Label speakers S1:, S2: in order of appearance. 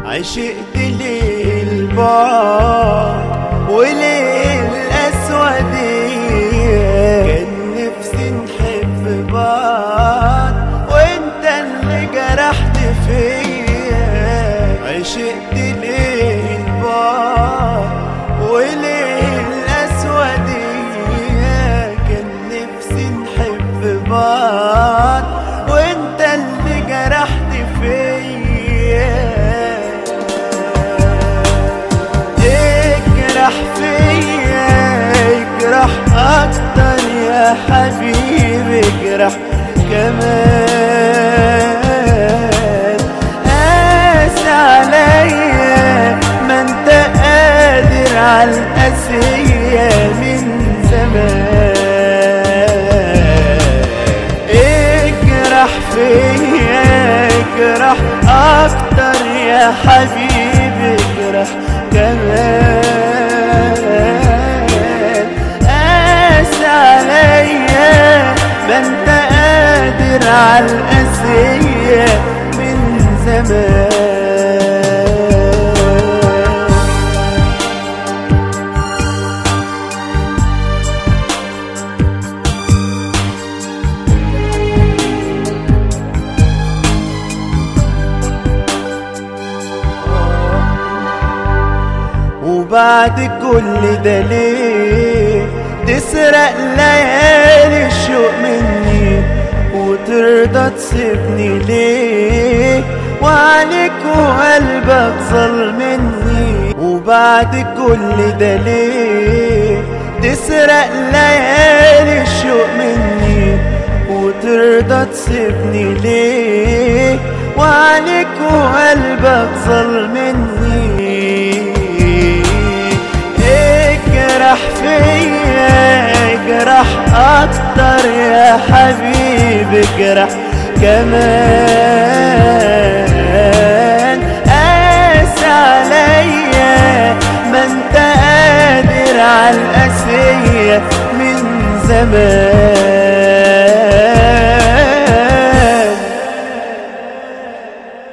S1: عشقت ليه البعد وليه الأسودية كان نفسي نحب بعض وانت اللي جرحت فيا عشقت ليه البعد وليه الأسودية كان نفسي نحب بعض وانت اللي جرحت فيا اجرح فيا اجرح اكتر يا حبيبي اجرح كمان قاس عليا ما انت قادر على القاسية من زمان اجرح فيا اجرح اكتر يا حبيبي اجرح كمان قاس عليا ما انت قادر على القاسية من زمان وبعد كل ده ليه تسرق ليالي الشوق مني وترضى تسيبني ليه وعليك وقلبك ظلمني وبعد كل ده ليه تسرق ليالي الشوق مني وترضى تسيبني ليه وعليك وقلبك ظلمني اجرح فيا اجرح اكتر يا حبيبي اجرح كمان قاس عليا ما انت قادر على القاسية من زمان